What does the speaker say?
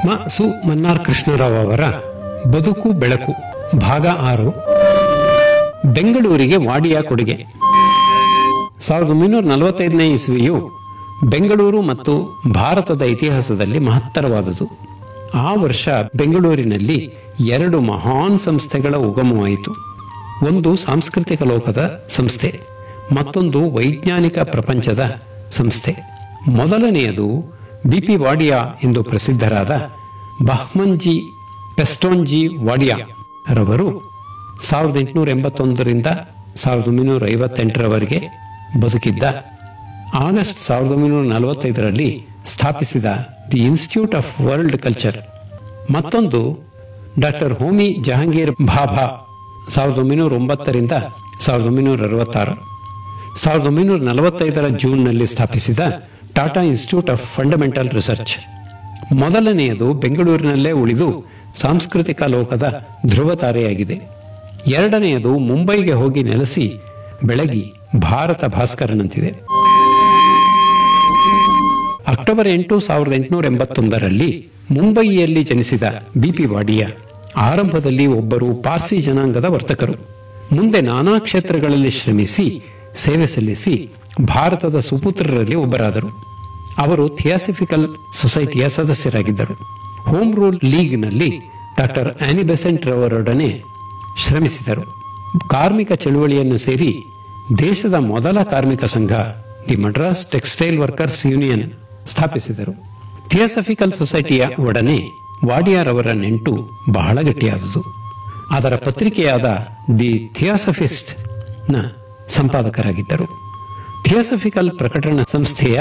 ಮ ಸು ಮನ್ನಾರ್ ಕೃಷ್ಣರಾವ್ ಅವರ ಬದುಕು ಬೆಳಕು ಭಾಗ ಆರು ಬೆಂಗಳೂರಿಗೆ ವಾಡಿಯ ಕೊಡುಗೆ ಸಾವಿರದ ಒಂಬೈನೂರ ನಲವತ್ತೈದನೇ ಇಸ್ವಿಯು ಬೆಂಗಳೂರು ಮತ್ತು ಭಾರತದ ಇತಿಹಾಸದಲ್ಲಿ ಮಹತ್ತರವಾದುದು ಆ ವರ್ಷ ಬೆಂಗಳೂರಿನಲ್ಲಿ ಎರಡು ಮಹಾನ್ ಸಂಸ್ಥೆಗಳ ಉಗಮವಾಯಿತು ಒಂದು ಸಾಂಸ್ಕೃತಿಕ ಲೋಕದ ಸಂಸ್ಥೆ ಮತ್ತೊಂದು ವೈಜ್ಞಾನಿಕ ಪ್ರಪಂಚದ ಸಂಸ್ಥೆ ಮೊದಲನೆಯದು ಬಿಪಿ ವಾಡಿಯಾ ಎಂದು ಪ್ರಸಿದ್ಧರಾದ ಬಹ್ಮನ್ಜಿ ಪೆಸ್ಟೋನ್ಜಿ ವಾಡಿಯಾ ರವರು ಸಾವಿರದ ಎಂಟುನೂರ ಎಂಬತ್ತೊಂದರಿಂದ ಸಾವಿರದ ಒಂಬೈನೂರ ಐವತ್ತೆಂಟರವರೆಗೆ ಬದುಕಿದ್ದ ಆಗಸ್ಟ್ ಸಾವಿರದ ಒಂಬೈನೂರ ನಲವತ್ತೈದರಲ್ಲಿ ಸ್ಥಾಪಿಸಿದ the institute of world culture ಮತ್ತೊಂದು ಡಾಕ್ಟರ್ ಹೋಮಿ ಜಹಾಂಗೀರ್ ಭಾಭಾ ಸಾವಿರದ ಒಂಬೈನೂರ ಒಂಬತ್ತರಿಂದ ಸಾವಿರದ ಒಂಬೈನೂರ ಅರವತ್ತಾರು ಸಾವಿರದ ಒಂಬೈನೂರ ನಲವತ್ತೈದರ ಜೂನ್ನಲ್ಲಿ ಸ್ಥಾಪಿಸಿದ Tata institute of fundamental research ಮೊದಲನೆಯದು ಬೆಂಗಳೂರಿನಲ್ಲೇ ಉಳಿದು ಸಾಂಸ್ಕೃತಿಕ ಲೋಕದ ಧ್ರುವತಾರೆಯಾಗಿದೆ ಎರಡನೆಯದು ಮುಂಬೈಗೆ ಹೋಗಿ ನೆಲೆಸಿ ಬೆಳಗಿ ಭಾರತ ಭಾಸ್ಕರನಂತಿದೆ ಅಕ್ಟೋಬರ್ ಎಂಟು ಸಾವಿರದ ಎಂಟುನೂರ ಎಂಬತ್ತೊಂದರಲ್ಲಿ ಮುಂಬಯಿಯಲ್ಲಿ ಜನಿಸಿದ ಬಿಪಿ ವಾಡಿಯಾ ಆರಂಭದಲ್ಲಿ ಒಬ್ಬರು ಪಾರ್ಸಿ ಜನಾಂಗದ ವರ್ತಕರು ಮುಂದೆ ನಾನಾ ಕ್ಷೇತ್ರಗಳಲ್ಲಿ ಶ್ರಮಿಸಿ ಸೇವೆ ಸಲ್ಲಿಸಿ ಭಾರತದ ಸುಪುತ್ರರಲ್ಲಿ ಒಬ್ಬರಾದರು ಅವರು ಥಿಯಾಸಿಫಿಕಲ್ ಸೊಸೈಟಿಯ ಸದಸ್ಯರಾಗಿದ್ದರು ಹೋಮ್ ರೂಲ್ ಲೀಗ್ನಲ್ಲಿ ಡಾಕ್ಟರ್ ಆನಿ ಬೆಸೆಂಟ್ ರವರೊಡನೆ ಶ್ರಮಿಸಿದರು ಕಾರ್ಮಿಕ ಚಳುವಳಿಯನ್ನು ಸೇರಿ ದೇಶದ ಮೊದಲ ಕಾರ್ಮಿಕ ಸಂಘ the Madras textile workers union ಸ್ಥಾಪಿಸಿದರು ಥಿಯೋಸಫಿಕಲ್ ಸೊಸೈಟಿಯ ಒಡನೆ ವಾಡಿಯಾರವರ ನೆಂಟು ಬಹಳ ಗಟ್ಟಿಯಾದುದು ಅದರ ಪತ್ರಿಕೆಯಾದ ದಿ ಥಿಯೋಸಫಿಸ್ಟ್ ನ ಸಂಪಾದಕರಾಗಿದ್ದರು ಥಿಯೋಸಫಿಕಲ್ ಪ್ರಕಟಣಾ ಸಂಸ್ಥೆಯ